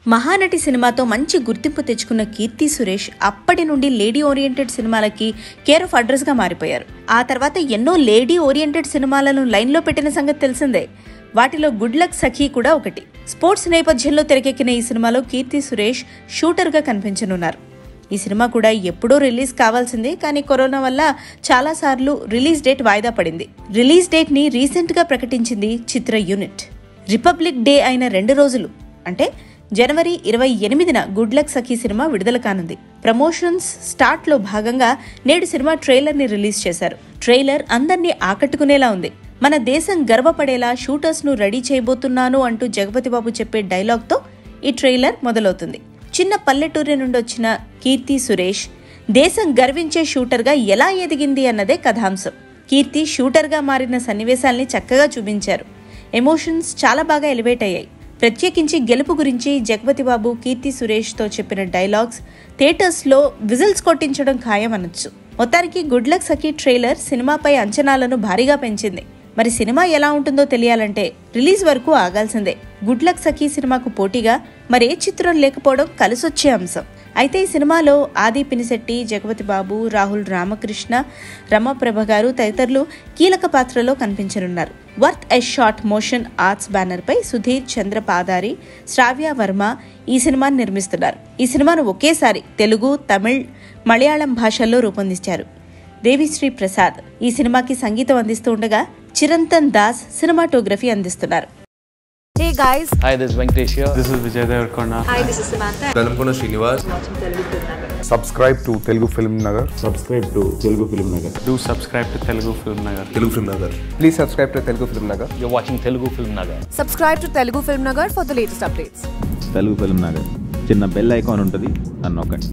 మహానటి సినిమాతో మంచి గుర్తింపు తెచ్చుకున్న కీర్తి సురేష్ అప్పటి నుండి లేడీ ఓరియంటెడ్ సినిమాలకి కేర్ ఆఫ్ అడ్రస్గా మారిపోయారు ఆ తర్వాత ఎన్నో లేడీ ఓరియంటెడ్ సినిమాలను లైన్లో పెట్టిన సంగతి తెలిసిందే వాటిలో గుడ్ లక్ సఖీ కూడా ఒకటి స్పోర్ట్స్ నేపథ్యంలో తెరకెక్కిన ఈ సినిమాలో కీర్తి సురేష్ షూటర్గా కనిపించనున్నారు ఈ సినిమా కూడా ఎప్పుడో రిలీజ్ కావాల్సిందే కానీ కరోనా వల్ల చాలాసార్లు రిలీజ్ డేట్ వాయిదా పడింది రిలీజ్ డేట్ని రీసెంట్గా ప్రకటించింది చిత్ర యూనిట్ రిపబ్లిక్ డే అయిన రెండు రోజులు అంటే జనవరి ఇరవై ఎనిమిదిన గుడ్ లక్ సఖీ సినిమా విడుదల కానుంది ప్రమోషన్స్ స్టార్ట్లో భాగంగా నేడు సినిమా ట్రైలర్ని రిలీజ్ చేశారు ట్రైలర్ అందర్నీ ఆకట్టుకునేలా ఉంది మన దేశం గర్వపడేలా షూటర్స్ను రెడీ చేయబోతున్నాను అంటూ జగపతి బాబు చెప్పే డైలాగ్తో ఈ ట్రైలర్ మొదలవుతుంది చిన్న పల్లెటూరి నుండి వచ్చిన కీర్తి సురేష్ దేశం గర్వించే షూటర్గా ఎలా ఎదిగింది అన్నదే కథాంశం కీర్తి షూటర్గా మారిన సన్నివేశాల్ని చక్కగా చూపించారు ఎమోషన్స్ చాలా బాగా ఎలివేట్ అయ్యాయి ప్రత్యేకించి గెలుపు గురించి జగపతి బాబు కీర్తి సురేష్తో చెప్పిన డైలాగ్స్ థియేటర్స్లో విజిల్స్ కొట్టించడం ఖాయం అనొచ్చు మొత్తానికి గుడ్ లక్ సఖీ ట్రైలర్ సినిమాపై అంచనాలను భారీగా పెంచింది మరి సినిమా ఎలా ఉంటుందో తెలియాలంటే రిలీజ్ వరకు ఆగాల్సిందే గుడ్ లక్ సఖీ సినిమాకు పోటీగా మరే చిత్రం లేకపోవడం కలిసొచ్చే అంశం అయితే ఈ సినిమాలో ఆది పినిశెట్టి జగపతి బాబు రాహుల్ రామకృష్ణ రమప్రభ గారు తదితరులు కీలక పాత్రలో కనిపించనున్నారు worth a short motion arts బ్యానర్పై సుధీర్ చంద్ర పాదారి శ్రావ్య వర్మ ఈ సినిమాను నిర్మిస్తున్నారు ఈ సినిమాను ఒకేసారి తెలుగు తమిళ్ మలయాళం భాషల్లో రూపొందించారు దేవిశ్రీ ప్రసాద్ ఈ సినిమాకి సంగీతం అందిస్తూ ఉండగా చిరంతన్ దాస్ సినిమాటోగ్రఫీ అందిస్తున్నారు Hey guys, Hi, this is Venkatesh here. This is Vijay Devarkonda. hi, this is Samantha. Velankonda Srinivas subscribe to Telugu Film Nagar. subscribe to Telugu Film Nagar. Do subscribe to Telugu Film Nagar. Telugu film Nagar Please subscribe to Telugu Film Nagar. You're watching Telugu Film Nagar. Subscribe to Telugu Film Nagar for the latest updates. Telugu film Nagar చిన్న bell icon ఉంటుంది అని నొక్కండి